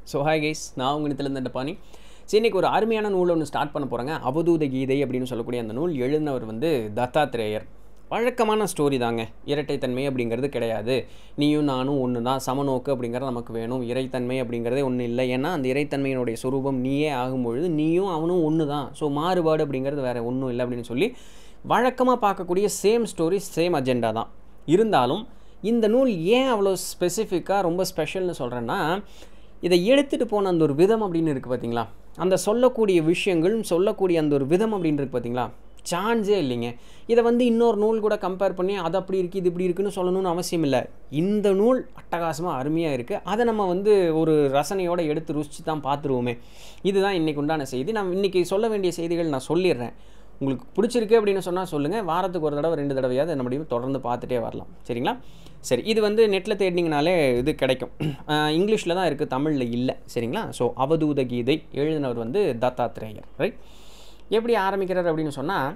so hi guys நான் உங்கள் நிலத்திலேருந்து பாணி சரி இன்னைக்கு ஒரு அருமையான நூல் ஒன்று ஸ்டார்ட் பண்ண போகிறாங்க அவதூத கீதை அப்படின்னு சொல்லக்கூடிய அந்த நூல் எழுதினவர் வந்து தத்தாத்திரேயர் வழக்கமான ஸ்டோரி தாங்க இரட்டைத்தன்மை அப்படிங்கிறது கிடையாது நீயும் நானும் ஒன்று தான் சமநோக்கு அப்படிங்கிறது நமக்கு வேணும் இறைத்தன்மை அப்படிங்கிறதே ஒன்றும் இல்லை ஏன்னா அந்த இறைத்தன்மையினுடைய சொரூபம் நீயே ஆகும்பொழுது நீயும் அவனும் ஒன்று தான் ஸோ மாறுபாடு அப்படிங்கிறது வேறு ஒன்றும் இல்லை அப்படின்னு சொல்லி வழக்கமாக பார்க்கக்கூடிய சேம் ஸ்டோரி சேம் அஜெண்டா தான் இருந்தாலும் இந்த நூல் ஏன் அவ்வளோ ஸ்பெசிஃபிக்காக ரொம்ப ஸ்பெஷல்னு சொல்கிறேன்னா இதை எடுத்துகிட்டு போன அந்த ஒரு விதம் அப்படின்னு இருக்குது பார்த்தீங்களா அந்த சொல்லக்கூடிய விஷயங்கள் சொல்லக்கூடிய அந்த ஒரு விதம் அப்படின்னு இருக்குது பார்த்தீங்களா சான்ஸே இல்லைங்க இதை வந்து இன்னொரு நூல் கூட கம்பேர் பண்ணி அது அப்படி இருக்குது இது இப்படி இருக்குன்னு சொல்லணும்னு அவசியம் இல்லை இந்த நூல் அட்டகாசமாக அருமையாக இருக்குது அதை நம்ம வந்து ஒரு ரசனையோடு எடுத்து ருசித்து தான் பார்த்துருவோமே இதுதான் இன்றைக்கி உண்டான செய்தி நான் இன்றைக்கி சொல்ல வேண்டிய செய்திகள் நான் சொல்லிடுறேன் உங்களுக்கு பிடிச்சிருக்கு அப்படின்னு சொன்னால் சொல்லுங்கள் வாரத்துக்கு ஒரு தடவை ரெண்டு தடவையாவது நம்மளையும் தொடர்ந்து பார்த்துட்டே வரலாம் சரிங்களா சரி இது வந்து நெட்டில் தேடினீங்கனாலே இது கிடைக்கும் இங்கிலீஷில் தான் இருக்குது தமிழில் இல்லை சரிங்களா ஸோ அவதூத கீதை எழுதினவர் வந்து தத்தாத்திரேயர் ரைட் எப்படி ஆரம்பிக்கிறார் அப்படின்னு சொன்னால்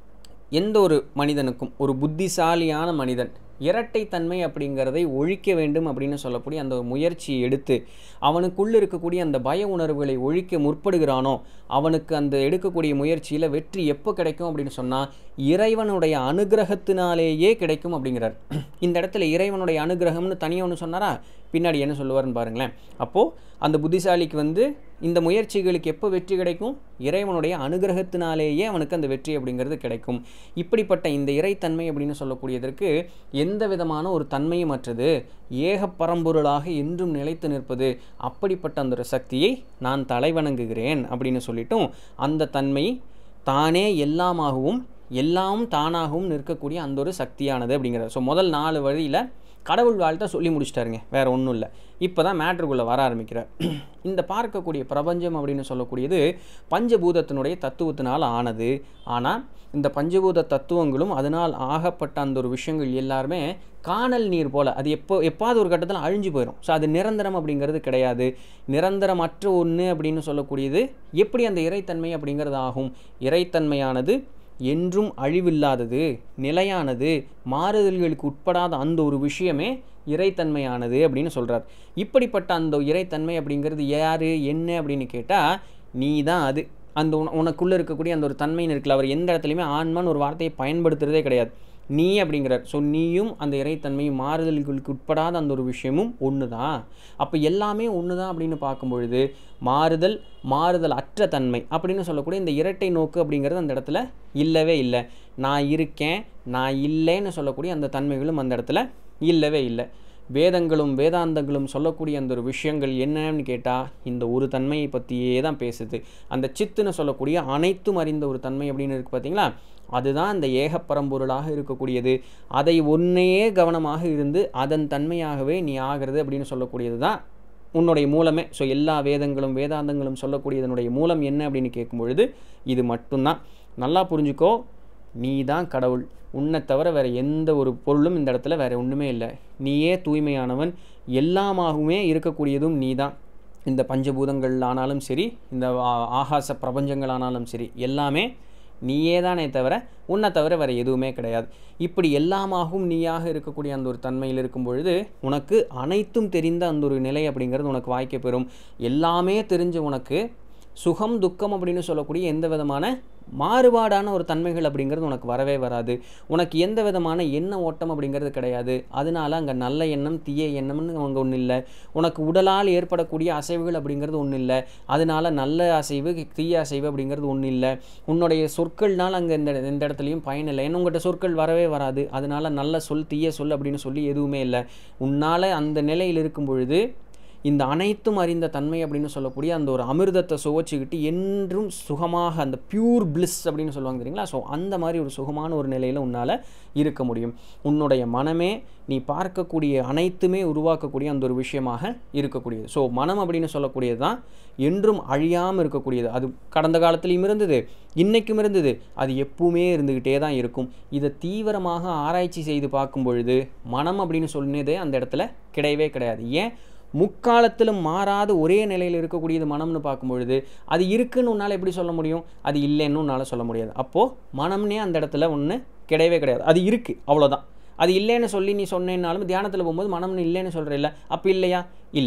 எந்த ஒரு மனிதனுக்கும் ஒரு புத்திசாலியான மனிதன் இரட்டைத்தன்மை அப்படிங்கிறதை ஒழிக்க வேண்டும் அப்படின்னு சொல்லக்கூடிய அந்த ஒரு முயற்சியை எடுத்து அவனுக்குள்ள இருக்கக்கூடிய அந்த பய உணர்வுகளை ஒழிக்க முற்படுகிறானோ அவனுக்கு அந்த எடுக்கக்கூடிய முயற்சியில் வெற்றி எப்போ கிடைக்கும் அப்படின்னு சொன்னால் இறைவனுடைய அனுகிரகத்தினாலேயே கிடைக்கும் அப்படிங்கிறார் இந்த இடத்துல இறைவனுடைய அனுகிரகம்னு தனியாக ஒன்று சொன்னாரா பின்னாடி என்ன சொல்லுவார்னு பாருங்களேன் அப்போது அந்த புத்திசாலிக்கு வந்து இந்த முயற்சிகளுக்கு எப்போ வெற்றி கிடைக்கும் இறைவனுடைய அனுகிரகத்தினாலேயே அவனுக்கு அந்த வெற்றி அப்படிங்கிறது கிடைக்கும் இப்படிப்பட்ட இந்த இறைத்தன்மை அப்படின்னு சொல்லக்கூடியதற்கு எந்த விதமான ஒரு தன்மையும் அற்றது ஏக பரம்பொருளாக என்றும் நிலைத்து நிற்பது அப்படிப்பட்ட அந்த ஒரு சக்தியை நான் தலைவணங்குகிறேன் அப்படின்னு சொல்லிட்டும் அந்த தன்மை தானே எல்லாமாகவும் எல்லாம் தானாகவும் நிற்கக்கூடிய அந்த ஒரு சக்தியானது அப்படிங்கிறது ஸோ முதல் நாலு வழியில் கடவுள் வாழ்த்தை சொல்லி முடிச்சிட்டாருங்க வேறு ஒன்றும் இல்லை இப்போ தான் மேட்ருக்குள்ளே வர ஆரம்பிக்கிறார் இந்த பார்க்கக்கூடிய பிரபஞ்சம் அப்படின்னு சொல்லக்கூடியது பஞ்சபூதத்தினுடைய தத்துவத்தினால் ஆனது ஆனால் இந்த பஞ்சபூத தத்துவங்களும் அதனால் ஆகப்பட்ட அந்த ஒரு விஷயங்கள் எல்லாருமே காணல் நீர் போல் அது எப்போ எப்பாவது ஒரு கட்டத்தில் அழிஞ்சு போயிடும் ஸோ அது நிரந்தரம் அப்படிங்கிறது கிடையாது நிரந்தரமற்ற ஒன்று அப்படின்னு சொல்லக்கூடியது எப்படி அந்த இறைத்தன்மை அப்படிங்கிறது ஆகும் இறைத்தன்மையானது என்றும் அழிவில்லாதது நிலையானது மாறுதல்களுக்கு உட்படாத அந்த ஒரு விஷயமே இறைத்தன்மையானது அப்படின்னு சொல்கிறார் இப்படிப்பட்ட அந்த இறைத்தன்மை அப்படிங்கிறது யார் என்ன அப்படின்னு கேட்டால் நீ தான் அது அந்த உன உனக்குள்ளே இருக்கக்கூடிய அந்த ஒரு தன்மைன்னு இருக்குல்ல அவர் எந்த இடத்துலையுமே ஆன்மான்னு ஒரு வார்த்தையை பயன்படுத்துகிறதே கிடையாது நீ அப்படிங்கிறார் ஸோ நீயும் அந்த இறைத்தன்மையும் மாறுதல்களுக்கு உட்படாத அந்த ஒரு விஷயமும் ஒன்று தான் அப்போ எல்லாமே ஒன்று தான் அப்படின்னு பார்க்கும் பொழுது மாறுதல் மாறுதல் அற்ற தன்மை அப்படின்னு சொல்லக்கூடிய இந்த இரட்டை நோக்கு அப்படிங்கிறது அந்த இடத்துல இல்லவே இல்லை நான் இருக்கேன் நான் இல்லைன்னு சொல்லக்கூடிய அந்த தன்மைகளும் அந்த இடத்துல இல்லவே இல்லை வேதங்களும் வேதாந்தங்களும் சொல்லக்கூடிய அந்த ஒரு விஷயங்கள் என்னன்னு கேட்டால் இந்த ஒரு தன்மையை பற்றியே தான் பேசுது அந்த சித்துன்னு சொல்லக்கூடிய அனைத்தும் அறிந்த ஒரு தன்மை அப்படின்னு இருக்குது பார்த்தீங்களா அதுதான் அந்த ஏக பரம்பொருளாக இருக்கக்கூடியது அதை ஒன்றையே கவனமாக இருந்து அதன் தன்மையாகவே நீ ஆகிறது அப்படின்னு சொல்லக்கூடியது தான் உன்னுடைய மூலமே ஸோ எல்லா வேதங்களும் வேதாந்தங்களும் சொல்லக்கூடியதனுடைய மூலம் என்ன அப்படின்னு கேட்கும் பொழுது இது மட்டும்தான் நல்லா புரிஞ்சுக்கோ நீ தான் கடவுள் உன்னை தவிர வேறு எந்த ஒரு பொருளும் இந்த இடத்துல வேறு ஒன்றுமே இல்லை நீயே தூய்மையானவன் எல்லாமாகவுமே இருக்கக்கூடியதும் நீ தான் இந்த பஞ்சபூதங்கள் ஆனாலும் சரி இந்த ஆகாச பிரபஞ்சங்களானாலும் சரி எல்லாமே நீயே தானே தவிர உன்னை தவிர வேறு எதுவுமே கிடையாது இப்படி எல்லாமாகவும் நீயாக இருக்கக்கூடிய அந்த ஒரு தன்மையில் இருக்கும் பொழுது உனக்கு அனைத்தும் தெரிந்த அந்த ஒரு நிலை அப்படிங்கிறது உனக்கு வாய்க்க பெறும் எல்லாமே தெரிஞ்ச உனக்கு சுகம் துக்கம் அப்படின்னு சொல்லக்கூடிய எந்த விதமான மாறுபாடான ஒரு தன்மைகள் அப்படிங்கிறது உனக்கு வரவே வராது உனக்கு எந்த விதமான எண்ண ஓட்டம் அப்படிங்கிறது கிடையாது அதனால அங்கே நல்ல எண்ணம் தீய எண்ணம்னு அங்கே ஒன்றும் இல்லை உனக்கு உடலால் ஏற்படக்கூடிய அசைவுகள் அப்படிங்கிறது ஒன்றும் இல்லை அதனால நல்ல அசைவு தீய அசைவு அப்படிங்கிறது ஒன்றும் இல்லை உன்னுடைய சொற்கள்னால் அங்கே இந்த எந்த இடத்துலையும் பயன் இல்லை ஏன்னா உங்கள்கிட்ட சொற்கள் வரவே வராது அதனால நல்ல சொல் தீய சொல் அப்படின்னு சொல்லி எதுவுமே இல்லை உன்னால் அந்த நிலையில் இருக்கும் பொழுது இந்த அனைத்தும் அறிந்த தன்மை அப்படின்னு சொல்லக்கூடிய அந்த ஒரு அமிர்தத்தை சுவைச்சிக்கிட்டு என்றும் சுகமாக அந்த பியூர் பிளிஸ் அப்படின்னு சொல்லுவாங்க தெரியுங்களா ஸோ அந்த மாதிரி ஒரு சுகமான ஒரு நிலையில் உன்னால் இருக்க முடியும் உன்னுடைய மனமே நீ பார்க்கக்கூடிய அனைத்துமே உருவாக்கக்கூடிய அந்த ஒரு விஷயமாக இருக்கக்கூடியது ஸோ மனம் அப்படின்னு சொல்லக்கூடியது தான் என்றும் அழியாமல் இருக்கக்கூடியது அது கடந்த காலத்துலேயும் இருந்தது இன்றைக்கும் இருந்தது அது எப்பவுமே இருந்துக்கிட்டே தான் இருக்கும் இதை தீவிரமாக ஆராய்ச்சி செய்து பார்க்கும் பொழுது மனம் அப்படின்னு சொன்னதே அந்த இடத்துல கிடையவே கிடையாது ஏன் முக்காலத்திலும் மாறாத ஒரே நிலையில் இருக்கக்கூடியது மனம்னு பார்க்கும்பொழுது அது இருக்குன்னு உன்னால் எப்படி சொல்ல முடியும் அது இல்லைன்னு உன்னால் சொல்ல முடியாது அப்போது மனம்னே அந்த இடத்துல ஒன்று கிடையவே கிடையாது அது இருக்குது அவ்வளோதான் அது இல்லைன்னு சொல்லி நீ சொன்னேன்னாலும் தியானத்தில் போகும்போது மனம்னு இல்லைன்னு சொல்கிற இல்லை அப்போ இல்லையா இல்லை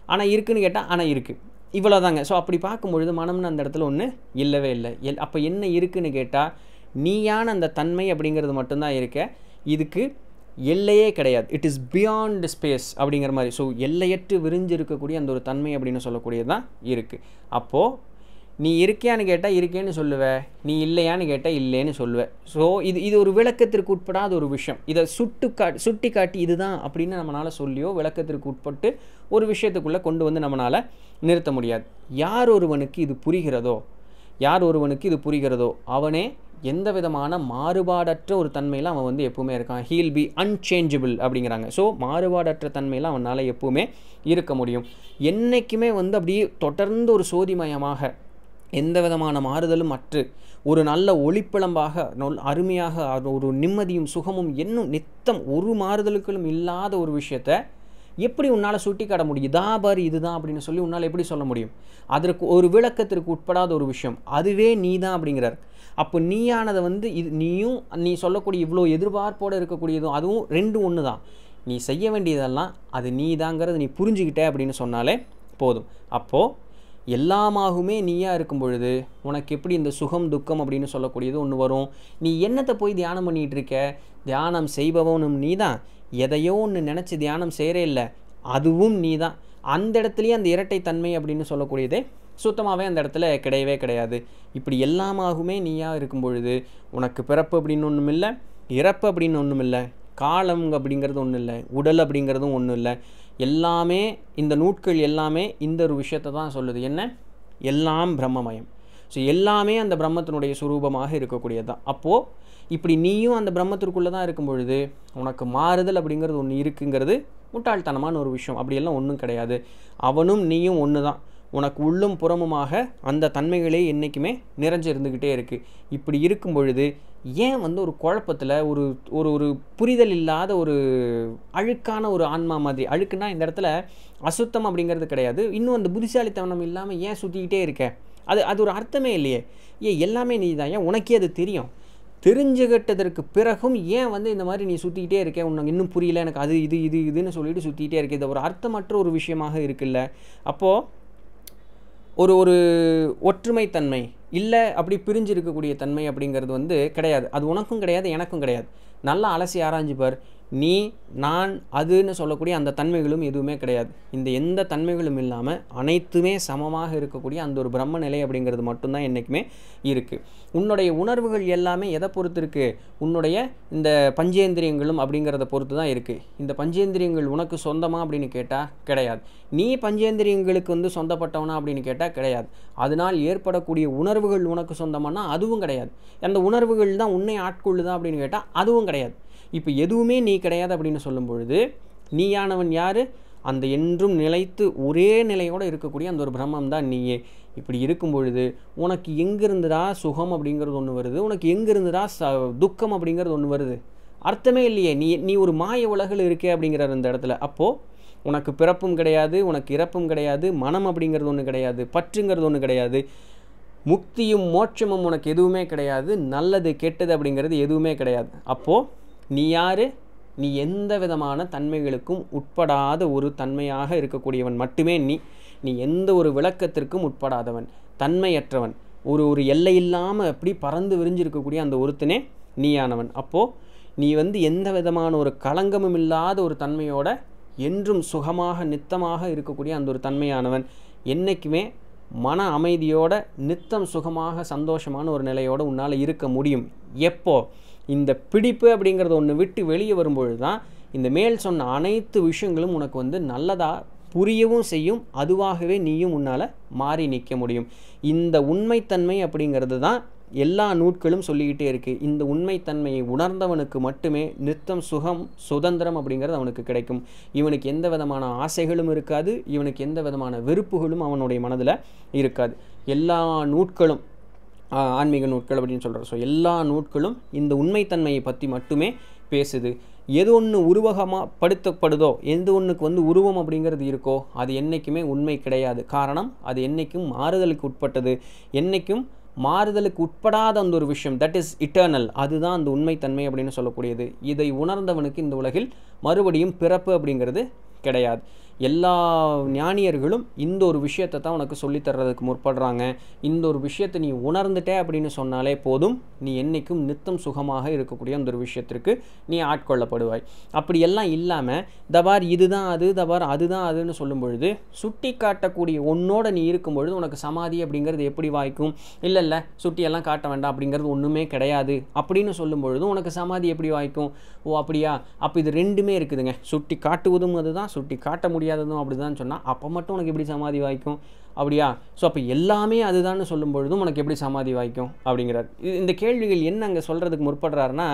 ஆனால் இருக்குன்னு கேட்டால் ஆனால் இருக்குது இவ்வளோதாங்க ஸோ அப்படி பார்க்கும்பொழுது மனம்னு அந்த இடத்துல ஒன்று இல்லவே இல்லை எல் அப்போ என்ன இருக்குன்னு கேட்டால் நீயான அந்த தன்மை அப்படிங்கிறது மட்டும்தான் இருக்க இதுக்கு எல்லையே கிடையாது இட் இஸ் பியாண்ட் ஸ்பேஸ் அப்படிங்கிற மாதிரி ஸோ எல்லையற்று விரிஞ்சு இருக்கக்கூடிய அந்த ஒரு தன்மை அப்படின்னு சொல்லக்கூடியது தான் இருக்குது அப்போது நீ இருக்கியான்னு கேட்டால் இருக்கேன்னு சொல்லுவ நீ இல்லையான்னு கேட்டால் இல்லைன்னு சொல்லுவ ஸோ இது இது ஒரு விளக்கத்திற்கு உட்படாத ஒரு விஷயம் இதை சுட்டு காட்டி சுட்டி காட்டி இதுதான் அப்படின்னு நம்மளால் சொல்லியோ விளக்கத்திற்கு உட்பட்டு ஒரு விஷயத்துக்குள்ளே கொண்டு வந்து நம்மளால் நிறுத்த முடியாது யார் ஒருவனுக்கு இது புரிகிறதோ யார் ஒருவனுக்கு இது புரிகிறதோ அவனே எந்த விதமான மாறுபாடற்ற ஒரு தன்மையில் அவன் வந்து எப்பவுமே இருக்கான் ஹீல் பி அன்சேஞ்சபிள் அப்படிங்கிறாங்க ஸோ மாறுபாடற்ற தன்மையில் அவனால் எப்பவுமே இருக்க முடியும் என்றைக்குமே வந்து அப்படியே தொடர்ந்து ஒரு சோதிமயமாக எந்த விதமான மாறுதலும் அற்று ஒரு நல்ல ஒளிப்பிளம்பாக நொல் அருமையாக அது ஒரு நிம்மதியும் சுகமும் இன்னும் நித்தம் ஒரு மாறுதலுக்களும் இல்லாத ஒரு விஷயத்த எப்படி உன்னால் சுட்டி காட்ட முடியும் இதா பாரு இதுதான் அப்படின்னு சொல்லி உன்னால் எப்படி சொல்ல முடியும் அதற்கு ஒரு விளக்கத்திற்கு உட்படாத ஒரு விஷயம் அதுவே நீ தான் அப்படிங்கிறார் அப்போ நீயானதை வந்து இது நீயும் நீ சொல்லக்கூடிய இவ்வளோ எதிர்பார்ப்போடு இருக்கக்கூடியதும் அதுவும் ரெண்டும் ஒன்று தான் நீ செய்ய வேண்டியதெல்லாம் அது நீ தாங்கிறது நீ புரிஞ்சுக்கிட்ட அப்படின்னு சொன்னாலே போதும் அப்போது எல்லாமாகவுமே நீயா இருக்கும் பொழுது உனக்கு எப்படி இந்த சுகம் துக்கம் அப்படின்னு சொல்லக்கூடியது ஒன்று வரும் நீ என்னத்தை போய் தியானம் பண்ணிகிட்டு இருக்க தியானம் செய்பவனும் நீ தான் எதையோ ஒன்று நினச்சி தியானம் செய்கிறே இல்லை அதுவும் நீ தான் அந்த இடத்துலையே அந்த இரட்டை தன்மை அப்படின்னு சொல்லக்கூடியதே சுத்தமாகவே அந்த இடத்துல கிடையவே கிடையாது இப்படி எல்லாமாகவுமே நீயா இருக்கும் பொழுது உனக்கு பிறப்பு அப்படின்னு ஒன்றும் இல்லை இறப்பு அப்படின்னு ஒன்றும் இல்லை காலம் அப்படிங்கிறது ஒன்றும் இல்லை உடல் அப்படிங்கிறதும் ஒன்றும் இல்லை எல்லாமே இந்த நூட்கள் எல்லாமே இந்த ஒரு விஷயத்தை தான் சொல்லுது என்ன எல்லாம் பிரம்மமயம் ஸோ எல்லாமே அந்த பிரம்மத்தினுடைய சுரூபமாக இருக்கக்கூடியது தான் அப்போது இப்படி நீயும் அந்த பிரம்மத்திற்குள்ளே தான் இருக்கும் பொழுது உனக்கு மாறுதல் அப்படிங்கிறது ஒன்று இருக்குங்கிறது முட்டாள்தனமான ஒரு விஷயம் அப்படியெல்லாம் ஒன்றும் கிடையாது அவனும் நீயும் ஒன்று தான் உனக்கு உள்ளும் புறமுமாக அந்த தன்மைகளே என்றைக்குமே நிறைஞ்சு இருந்துக்கிட்டே இருக்குது இப்படி இருக்கும் பொழுது ஏன் வந்து ஒரு குழப்பத்தில் ஒரு ஒரு ஒரு புரிதல் இல்லாத ஒரு அழுக்கான ஒரு ஆன்மா மாதிரி அழுக்குன்னா இந்த இடத்துல அசுத்தம் அப்படிங்கிறது கிடையாது இன்னும் அந்த புத்திசாலித்தனம் இல்லாமல் ஏன் சுற்றிக்கிட்டே இருக்க அது அது ஒரு அர்த்தமே இல்லையே ஏன் எல்லாமே நீ தான் ஏன் உனக்கே அது தெரியும் தெரிஞ்சுக்கிட்டதற்கு பிறகும் ஏன் வந்து இந்த மாதிரி நீ சுற்றிக்கிட்டே இருக்க உனக்கு இன்னும் புரியல எனக்கு அது இது இது இதுன்னு சொல்லிட்டு சுற்றிக்கிட்டே இருக்க இது ஒரு அர்த்தமற்ற ஒரு விஷயமாக இருக்குல்ல அப்போது ஒரு ஒரு ஒற்றுமைத்தன்மை இல்லை அப்படி பிரிஞ்சு இருக்கக்கூடிய தன்மை அப்படிங்கிறது வந்து கிடையாது அது உனக்கும் கிடையாது எனக்கும் கிடையாது நல்லா அலசி ஆராய்ஞ்சுப்பார் நீ நான் அதுன்னு சொல்லக்கூடிய அந்த தன்மைகளும் எதுவுமே கிடையாது இந்த எந்த தன்மைகளும் இல்லாமல் அனைத்துமே சமமாக இருக்கக்கூடிய அந்த ஒரு பிரம்ம நிலை அப்படிங்கிறது மட்டும்தான் என்றைக்குமே இருக்குது உன்னுடைய உணர்வுகள் எல்லாமே எதை பொறுத்து இருக்குது உன்னுடைய இந்த பஞ்சேந்திரியங்களும் அப்படிங்கிறத பொறுத்து தான் இருக்குது இந்த பஞ்சேந்திரியங்கள் உனக்கு சொந்தமா அப்படின்னு கேட்டால் கிடையாது நீ பஞ்சேந்திரியங்களுக்கு வந்து சொந்தப்பட்டவனா அப்படின்னு கேட்டால் கிடையாது அதனால் ஏற்படக்கூடிய உணர்வுகள் உனக்கு சொந்தமானா அதுவும் கிடையாது அந்த உணர்வுகள் தான் உன்னை ஆட்கொள்ளுதா அப்படின்னு கேட்டால் அதுவும் கிடையாது இப்போ எதுவுமே நீ கிடையாது அப்படின்னு சொல்லும் பொழுது நீயானவன் யார் அந்த என்றும் நிலைத்து ஒரே நிலையோடு இருக்கக்கூடிய அந்த ஒரு பிரம்மம் தான் நீயே இப்படி இருக்கும் பொழுது உனக்கு எங்கிருந்துடா சுகம் அப்படிங்கிறது ஒன்று வருது உனக்கு எங்கிருந்துடா ச துக்கம் அப்படிங்கிறது ஒன்று வருது அர்த்தமே இல்லையே நீ நீ ஒரு மாய உலகில் இருக்கே அப்படிங்கிற அந்த இடத்துல அப்போது உனக்கு பிறப்பும் கிடையாது உனக்கு இறப்பும் கிடையாது மனம் அப்படிங்கிறது ஒன்று கிடையாது பற்றுங்கிறது ஒன்று கிடையாது முக்தியும் மோட்சமும் உனக்கு எதுவுமே கிடையாது நல்லது கெட்டது அப்படிங்கிறது எதுவுமே கிடையாது அப்போது நீ யார் நீ எந்த விதமான தன்மைகளுக்கும் உட்படாத ஒரு தன்மையாக இருக்கக்கூடியவன் மட்டுமே நீ நீ எந்த ஒரு விளக்கத்திற்கும் உட்படாதவன் தன்மையற்றவன் ஒரு ஒரு எல்லை இல்லாமல் அப்படி பறந்து விரிஞ்சிருக்கக்கூடிய அந்த ஒருத்தனே நீயானவன் அப்போது நீ வந்து எந்த விதமான ஒரு களங்கமும் இல்லாத ஒரு தன்மையோட என்றும் சுகமாக நித்தமாக இருக்கக்கூடிய அந்த ஒரு தன்மையானவன் என்றைக்குமே மன அமைதியோட நித்தம் சுகமாக சந்தோஷமான ஒரு நிலையோடு உன்னால் இருக்க முடியும் எப்போ இந்த பிடிப்பு அப்படிங்கிறத ஒன்று விட்டு வெளியே வரும்பொழுது தான் இந்த மேல் சொன்ன அனைத்து விஷயங்களும் உனக்கு வந்து நல்லதாக புரியவும் செய்யும் அதுவாகவே நீயும் உன்னால் மாறி நிற்க முடியும் இந்த உண்மைத்தன்மை அப்படிங்கிறது தான் எல்லா நூட்களும் சொல்லிக்கிட்டே இருக்குது இந்த உண்மைத்தன்மையை உணர்ந்தவனுக்கு மட்டுமே நித்தம் சுகம் சுதந்திரம் அப்படிங்கிறது அவனுக்கு கிடைக்கும் இவனுக்கு எந்த விதமான ஆசைகளும் இருக்காது இவனுக்கு எந்த விதமான வெறுப்புகளும் அவனுடைய மனதில் இருக்காது எல்லா நூட்களும் ஆன்மீக நூட்கள் அப்படின்னு சொல்கிறோம் ஸோ எல்லா நூட்களும் இந்த உண்மைத்தன்மையை பற்றி மட்டுமே பேசுது எது ஒன்று உருவகமாக படுத்தப்படுதோ எந்த ஒன்றுக்கு வந்து உருவம் அப்படிங்கிறது இருக்கோ அது என்றைக்குமே உண்மை கிடையாது காரணம் அது என்றைக்கும் மாறுதலுக்கு உட்பட்டது என்றைக்கும் மாறுதலுக்கு உட்படாத அந்த ஒரு விஷயம் தட் இஸ் இட்டர்னல் அதுதான் அந்த உண்மைத்தன்மை அப்படின்னு சொல்லக்கூடியது இதை உணர்ந்தவனுக்கு இந்த உலகில் மறுபடியும் பிறப்பு அப்படிங்கிறது கிடையாது எல்லா ஞானியர்களும் இந்த ஒரு விஷயத்தை தான் உனக்கு சொல்லித் தர்றதுக்கு முற்படுறாங்க இந்த ஒரு விஷயத்தை நீ உணர்ந்துட்டே அப்படின்னு சொன்னாலே போதும் நீ என்னைக்கும் நித்தம் சுகமாக இருக்கக்கூடிய அந்த ஒரு விஷயத்திற்கு நீ ஆட்கொள்ளப்படுவாய் அப்படி எல்லாம் இல்லாமல் தபார் இதுதான் அது தபார் அதுதான் அதுன்னு சொல்லும் பொழுது சுட்டி காட்டக்கூடிய உன்னோட நீ இருக்கும் பொழுது உனக்கு சமாதி அப்படிங்கிறது எப்படி வாய்க்கும் இல்லை இல்லை சுட்டியெல்லாம் காட்ட வேண்டாம் அப்படிங்கிறது ஒன்றுமே கிடையாது அப்படின்னு சொல்லும் பொழுது உனக்கு சமாதி எப்படி வாய்க்கும் ஓ அப்படியா அப்போ இது ரெண்டுமே இருக்குதுங்க சுட்டி காட்டுவதும் அதுதான் சுட்டி காட்ட முடியாததும் அப்படிதான் சொன்னால் அப்போ மட்டும் உனக்கு எப்படி சமாதி வாய்க்கும் அப்படியா ஸோ அப்போ எல்லாமே அதுதான்னு சொல்லும் பொழுதும் உனக்கு எப்படி சமாதி வாய்க்கும் அப்படிங்கிறார் இது- இந்த கேள்விகள் என்ன அங்கே சொல்கிறதுக்கு முற்படுறாருன்னா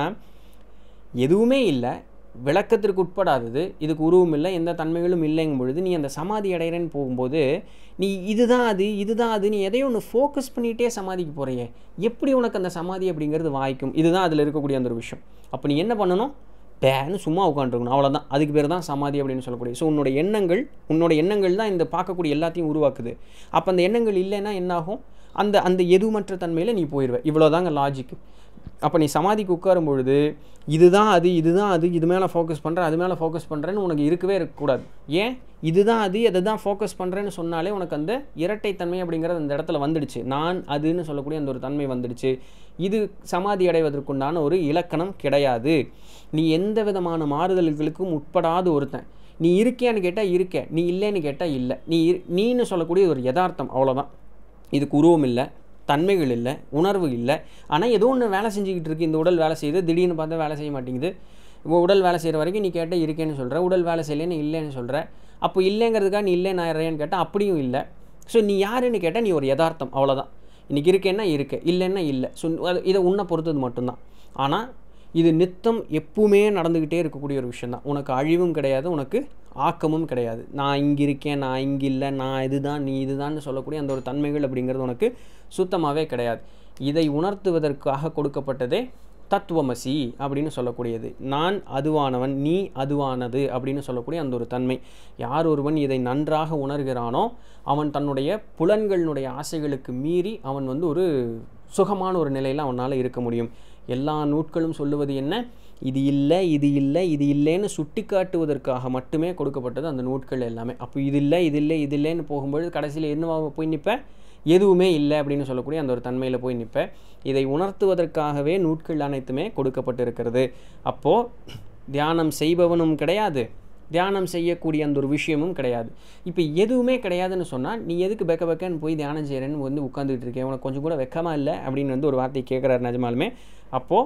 எதுவுமே இல்லை விளக்கத்திற்கு உட்படாதது இதுக்கு உருவம் இல்லை எந்த தன்மைகளும் இல்லைங்கும் பொழுது நீ அந்த சமாதி அடைகிறேன்னு போகும்போது நீ இதுதான் அது இதுதான் அது நீ எதையும் ஒன்று ஃபோக்கஸ் பண்ணிகிட்டே சமாதிக்கு போகிறையே எப்படி உனக்கு அந்த சமாதி அப்படிங்கிறது வாய்க்கும் இதுதான் அதில் இருக்கக்கூடிய அந்த ஒரு விஷயம் அப்போ நீ என்ன பண்ணணும் பேன்னு சும்மா உட்காந்துருக்கணும் அவ்வளோதான் அதுக்கு பேர் தான் சமாதி அப்படின்னு சொல்லக்கூடிய ஸோ உன்னோட எண்ணங்கள் உன்னோட எண்ணங்கள் தான் இந்த பார்க்கக்கூடிய எல்லாத்தையும் உருவாக்குது அப்போ அந்த எண்ணங்கள் இல்லைன்னா என்னாகும் அந்த அந்த எதுமற்ற தன்மையில் நீ போயிடுவ இவ்வளோதாங்க லாஜிக் அப்போ நீ சமாதிக்கு உட்காரும் பொழுது இதுதான் அது இதுதான் அது இது மேலே ஃபோக்கஸ் பண்ணுறேன் அது மேலே ஃபோக்கஸ் பண்ணுறேன்னு உனக்கு இருக்கவே இருக்கக்கூடாது ஏன் இதுதான் அது அதை தான் ஃபோக்கஸ் பண்ணுறேன்னு சொன்னாலே உனக்கு அந்த இரட்டைத்தன்மை அப்படிங்கிறது அந்த இடத்துல வந்துடுச்சு நான் அதுன்னு சொல்லக்கூடிய அந்த ஒரு தன்மை வந்துடுச்சு இது சமாதி அடைவதற்குண்டான ஒரு இலக்கணம் கிடையாது நீ எந்த விதமான மாறுதல்களுக்கும் உட்படாத ஒருத்தன் நீ இருக்கியான்னு கேட்டால் இருக்க நீ இல்லைன்னு கேட்டால் இல்லை நீ இரு- நீன்னு சொல்லக்கூடிய ஒரு யதார்த்தம் அவ்வளோதான் இதுக்கு உருவம் இல்லை தன்மைகள் இல்லை உணர்வு இல்லை ஆனால் ஏதோ ஒன்று வேலை செஞ்சுக்கிட்டு இருக்கு இந்த உடல் வேலை செய்யுது திடீர்னு பார்த்தா வேலை செய்ய மாட்டேங்குது இப்போ உடல் வேலை செய்கிற வரைக்கும் நீ கேட்டால் இருக்கேன்னு சொல்கிற உடல் வேலை செய்யலைன்னு இல்லைன்னு சொல்கிற அப்போ இல்லைங்கிறதுக்காக நீ இல்லைன்னு ஆயிடுறேன்னு கேட்டால் அப்படியும் இல்லை ஸோ நீ யாருன்னு கேட்டால் நீ ஒரு யதார்த்தம் அவ்வளோதான் இன்றைக்கி இருக்கேன்னா இருக்க இல்லைன்னா இல்லை ஸோ அது இதை உன்னை பொறுத்தது மட்டும்தான் ஆனால் இது நித்தம் எப்பவுமே நடந்துக்கிட்டே இருக்கக்கூடிய ஒரு விஷயந்தான் உனக்கு அழிவும் கிடையாது உனக்கு ஆக்கமும் கிடையாது நான் இங்கே இருக்கேன் நான் இங்கே இல்லை நான் இதுதான் நீ இதுதான்னு சொல்லக்கூடிய அந்த ஒரு தன்மைகள் அப்படிங்கிறது உனக்கு சுத்தமாகவே கிடையாது இதை உணர்த்துவதற்காக கொடுக்கப்பட்டதே தத்துவமசி அப்படின்னு சொல்லக்கூடியது நான் அதுவானவன் நீ அதுவானது அப்படின்னு சொல்லக்கூடிய அந்த ஒரு தன்மை யார் ஒருவன் இதை நன்றாக உணர்கிறானோ அவன் தன்னுடைய புலன்களினுடைய ஆசைகளுக்கு மீறி அவன் வந்து ஒரு சுகமான ஒரு நிலையில் அவனால் இருக்க முடியும் எல்லா நூட்களும் சொல்லுவது என்ன இது இல்லை இது இல்லை இது இல்லைன்னு சுட்டி காட்டுவதற்காக மட்டுமே கொடுக்கப்பட்டது அந்த நூட்கள் எல்லாமே அப்போ இது இல்லை இது இல்லை இது இல்லைன்னு போகும்பொழுது கடைசியில் என்னவா போய் நிற்ப எதுவுமே இல்லை அப்படின்னு சொல்லக்கூடிய அந்த ஒரு தன்மையில் போய் நிற்ப இதை உணர்த்துவதற்காகவே நூட்கள் அனைத்துமே கொடுக்கப்பட்டிருக்கிறது அப்போது தியானம் செய்பவனும் கிடையாது தியானம் செய்யக்கூடிய அந்த ஒரு விஷயமும் கிடையாது இப்போ எதுவுமே கிடையாதுன்னு சொன்னால் நீ எதுக்கு பெக்க பெக்கன்னு போய் தியானம் செய்கிறேன்னு வந்து உட்காந்துட்டு இருக்கேன் உனக்கு கொஞ்சம் கூட வெக்கமா இல்லை அப்படின்னு வந்து ஒரு வார்த்தை கேட்குறாரு நிஜமாலுமே அப்போது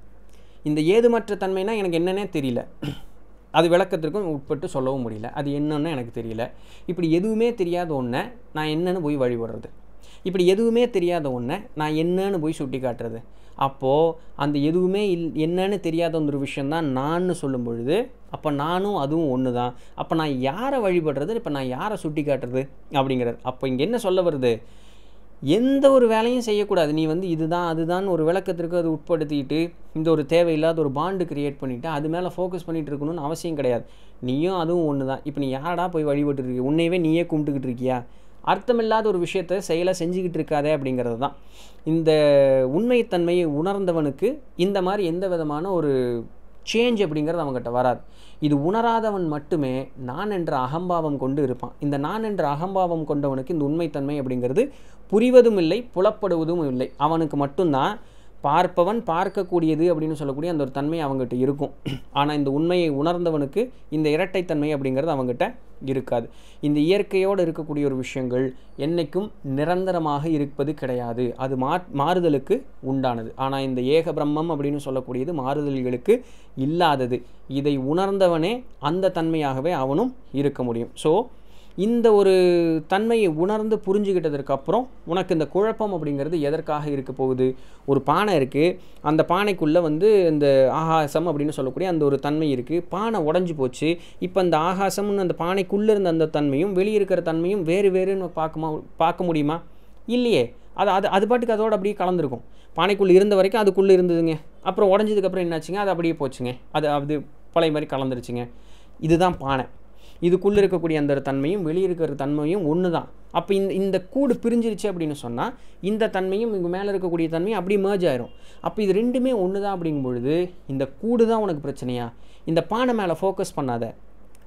இந்த ஏதுமற்ற தன்மைனா எனக்கு என்னன்னே தெரியல அது விளக்கத்திற்கும் உட்பட்டு சொல்லவும் முடியல அது என்னன்னு எனக்கு தெரியல இப்படி எதுவுமே தெரியாத ஒன்றை நான் என்னன்னு போய் வழிபடுறது இப்படி எதுவுமே தெரியாத ஒன்றை நான் என்னன்னு போய் சுட்டி காட்டுறது அப்போது அந்த எதுவுமே இல் என்னன்னு தெரியாத ஒரு விஷயந்தான் நான்னு சொல்லும் பொழுது அப்போ நானும் அதுவும் ஒன்று தான் அப்போ நான் யாரை வழிபடுறது இப்போ நான் யாரை சுட்டி காட்டுறது அப்படிங்கிறது அப்போ இங்கே என்ன சொல்ல வருது எந்த ஒரு வேலையும் செய்யக்கூடாது நீ வந்து இதுதான் அதுதான் ஒரு விளக்கத்திற்கு அது உட்படுத்திட்டு இந்த ஒரு தேவையில்லாத ஒரு பாண்டு கிரியேட் பண்ணிவிட்டு அது மேலே ஃபோக்கஸ் பண்ணிட்டு இருக்கணும்னு அவசியம் கிடையாது நீயும் அதுவும் ஒன்று தான் இப்போ நீ யாரடா போய் வழிபட்டு இருக்கிய உன்னையவே நீயே கும்பிட்டுக்கிட்டு இருக்கியா அர்த்தமில்லாத ஒரு விஷயத்தை செயலை செஞ்சுக்கிட்டு இருக்காதே அப்படிங்கிறது தான் இந்த உண்மைத்தன்மையை உணர்ந்தவனுக்கு இந்த மாதிரி எந்த விதமான ஒரு சேஞ்ச் அப்படிங்கிறது அவங்ககிட்ட வராது இது உணராதவன் மட்டுமே நான் என்ற அகம்பாவம் கொண்டு இருப்பான் இந்த நான் என்ற அகம்பாவம் கொண்டவனுக்கு இந்த உண்மைத்தன்மை அப்படிங்கிறது புரிவதும் இல்லை புலப்படுவதும் இல்லை அவனுக்கு மட்டும்தான் பார்ப்பவன் பார்க்கக்கூடியது அப்படின்னு சொல்லக்கூடிய அந்த ஒரு தன்மை அவங்ககிட்ட இருக்கும் ஆனால் இந்த உண்மையை உணர்ந்தவனுக்கு இந்த இரட்டைத்தன்மை அப்படிங்கிறது அவங்ககிட்ட இருக்காது இந்த இயற்கையோடு இருக்கக்கூடிய ஒரு விஷயங்கள் என்றைக்கும் நிரந்தரமாக இருப்பது கிடையாது அது மா மாறுதலுக்கு உண்டானது ஆனால் இந்த ஏக பிரம்மம் அப்படின்னு சொல்லக்கூடியது மாறுதல்களுக்கு இல்லாதது இதை உணர்ந்தவனே அந்த தன்மையாகவே அவனும் இருக்க முடியும் ஸோ இந்த ஒரு தன்மையை உணர்ந்து புரிஞ்சுக்கிட்டதற்கு அப்புறம் உனக்கு இந்த குழப்பம் அப்படிங்கிறது எதற்காக இருக்க போகுது ஒரு பானை இருக்குது அந்த பானைக்குள்ளே வந்து இந்த ஆகாசம் அப்படின்னு சொல்லக்கூடிய அந்த ஒரு தன்மை இருக்குது பானை உடஞ்சி போச்சு இப்போ அந்த ஆகாசம்னு அந்த பானைக்குள்ளே இருந்த அந்த தன்மையும் வெளியே இருக்கிற தன்மையும் வேறு வேறுன்னு பார்க்குமா பார்க்க முடியுமா இல்லையே அது அது அது பாட்டுக்கு அதோட அப்படியே கலந்துருக்கும் பானைக்குள்ளே இருந்த வரைக்கும் அதுக்குள்ளே இருந்ததுங்க அப்புறம் உடஞ்சதுக்கப்புறம் என்னாச்சுங்க அது அப்படியே போச்சுங்க அது அது பழைய மாதிரி கலந்துருச்சுங்க இதுதான் பானை இதுக்குள்ளே இருக்கக்கூடிய அந்த ஒரு தன்மையும் வெளியே இருக்கிற தன்மையும் ஒன்று தான் அப்போ இந்த இந்த கூடு பிரிஞ்சிருச்சு அப்படின்னு சொன்னால் இந்த தன்மையும் இங்கே மேலே இருக்கக்கூடிய தன்மையும் அப்படியே merge ஆயிரும் அப்போ இது ரெண்டுமே ஒன்று தான் அப்படிங்கும் பொழுது இந்த கூடு தான் உனக்கு பிரச்சனையா இந்த பானை மேலே ஃபோக்கஸ் பண்ணாத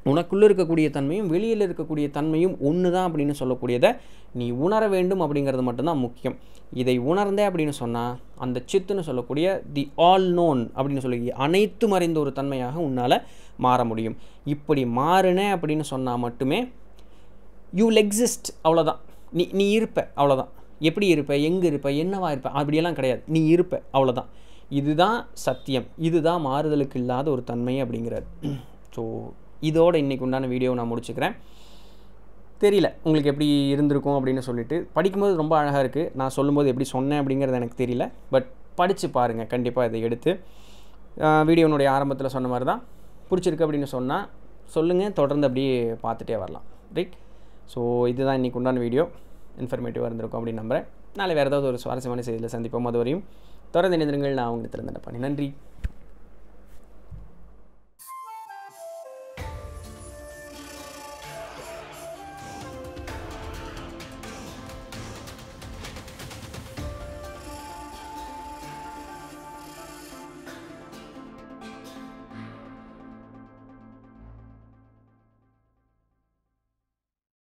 உனக்குள்ளே இருக்கக்கூடிய தன்மையும் வெளியில் இருக்கக்கூடிய தன்மையும் ஒன்று தான் அப்படின்னு சொல்லக்கூடியதை நீ உணர வேண்டும் அப்படிங்கிறது மட்டும்தான் முக்கியம் இதை உணர்ந்தே அப்படின்னு சொன்னால் அந்த சித்துன்னு சொல்லக்கூடிய தி ஆல் நோன் அப்படின்னு சொல்லி அனைத்து மறைந்த ஒரு தன்மையாக உன்னால் மாற முடியும் இப்படி மாறுனே அப்படின்னு சொன்னால் மட்டுமே யூ வில் எக்ஸிஸ்ட் அவ்வளோதான் நீ நீ இருப்ப அவ்வளோதான் எப்படி இருப்ப எங்கே இருப்ப என்னவா இருப்ப அப்படியெல்லாம் கிடையாது நீ இருப்ப அவ்வளோதான் இதுதான் சத்தியம் இதுதான் மாறுதலுக்கு இல்லாத ஒரு தன்மை அப்படிங்கிறார் ஸோ இதோட இன்றைக்கு உண்டான வீடியோவை நான் முடிச்சுக்கிறேன் தெரியல உங்களுக்கு எப்படி இருந்திருக்கும் அப்படின்னு சொல்லிட்டு படிக்கும்போது ரொம்ப அழகாக இருக்குது நான் சொல்லும்போது எப்படி சொன்னேன் அப்படிங்கிறது எனக்கு தெரியல பட் படித்து பாருங்கள் கண்டிப்பாக இதை எடுத்து வீடியோனுடைய ஆரம்பத்தில் சொன்ன மாதிரி தான் பிடிச்சிருக்கு அப்படின்னு சொன்னால் சொல்லுங்கள் தொடர்ந்து அப்படியே பார்த்துட்டே வரலாம் ரைட் ஸோ இதுதான் இன்றைக்கி உண்டான வீடியோ இன்ஃபர்மேட்டிவாக இருந்திருக்கும் அப்படின்னு நம்புகிறேன் நாளை வேறு ஏதாவது ஒரு சுவாரஸ்யமான செய்தியில் சந்திப்போம் அது வரையும் தொடர்ந்து இணைந்திருங்கள் நான் உங்களுக்கு திறந்த பண்ணி நன்றி